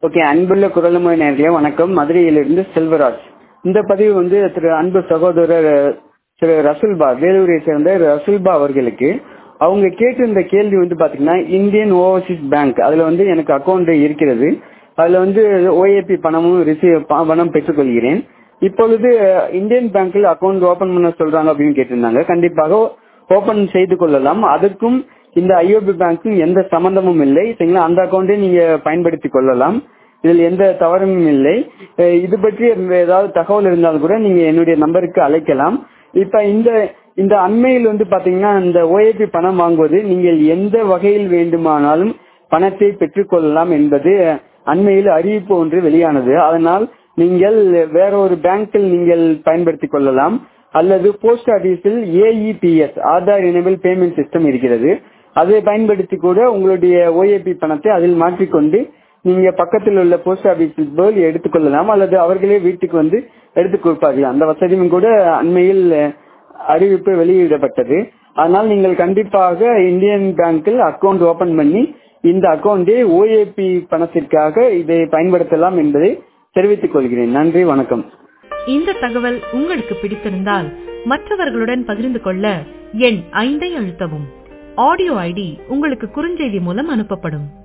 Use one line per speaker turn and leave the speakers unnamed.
okay அன்புள்ள குரலமொழி நேர்களே வணக்கம் மதுரையிலிருந்து செல்வராஜ் இந்த பதிவு வந்து திரு அன்பு சகோதரர் திரு ரசுல்பா வேலூரை சேர்ந்த ரசுல்பா அவர்களுக்கு அவங்க கேட்டிருந்த கேள்வி வந்து பாத்தீங்கன்னா இந்தியன் ஓவர்சீஸ் பேங்க் அதுல வந்து எனக்கு அக்கௌண்ட் இருக்கிறது அதுல வந்து ஓஏபி பணமும் ரிசீவ் பணம் பெற்றுக்கொள்கிறேன் இப்பொழுது இந்தியன் பேங்க்ல அக்கௌண்ட் ஓபன் பண்ண சொல்றாங்க அப்படின்னு கேட்டிருந்தாங்க கண்டிப்பாக ஓபன் செய்து கொள்ளலாம் அதற்கும் இந்த ஐஓபி பேங்க்கும் எந்த சம்பந்தமும் இல்லை சரிங்களா அந்த அக்கௌண்டை நீங்க பயன்படுத்தி கொள்ளலாம் இதில் எந்த தவறும் இல்லை அஹ் இது பற்றி ஏதாவது தகவல் இருந்தாலும் கூட நீங்க என்னுடைய நம்பருக்கு அழைக்கலாம் இப்ப இந்த இந்த அண்மையில் வந்து பாத்தீங்கன்னா இந்த ஓஏபி பணம் வாங்குவது நீங்கள் எந்த வகையில் வேண்டுமானாலும் பணத்தை பெற்றுக்கொள்ளலாம் என்பது அண்மையில் அறிவிப்பு ஒன்று வெளியானது அதனால் நீங்கள் வேற ஒரு பேங்கில் நீங்கள் பயன்படுத்திக் கொள்ளலாம் அல்லது போஸ்ட் ஆபீஸில் AEPS Aadhaar enabled payment system இருக்கிறது அதை பயன்படுத்தி கூட உங்களுடைய ஓஏபி பணத்தை அதில் மாற்றிக்கொண்டு நீங்க பக்கத்தில் உள்ள போஸ்ட் ஆபீஸில் போல் எடுத்துக்கொள்ளலாம் அல்லது அவர்களே வீட்டுக்கு வந்து எடுத்துக் கொடுப்பார்கள் அந்த வசதியும் கூட அண்மையில் அறிவிப்பு வெளியிடப்பட்டது அதனால் நீங்கள் கண்டிப்பாக இந்தியன் பேங்கில் அக்கௌண்ட் ஓபன் பண்ணி இந்த அக்கௌண்டை ஓஏபி பணத்திற்காக இதை பயன்படுத்தலாம் என்பதை தெரிவித்துக் கொள்கிறேன் நன்றி வணக்கம்
இந்த தகவல் உங்களுக்கு பிடித்திருந்தால் மற்றவர்களுடன் பகிர்ந்து கொள்ள எண் ஐந்தை அழுத்தவும் ஆடியோ ஐடி உங்களுக்கு குறுஞ்செய்தி மூலம் அனுப்பப்படும்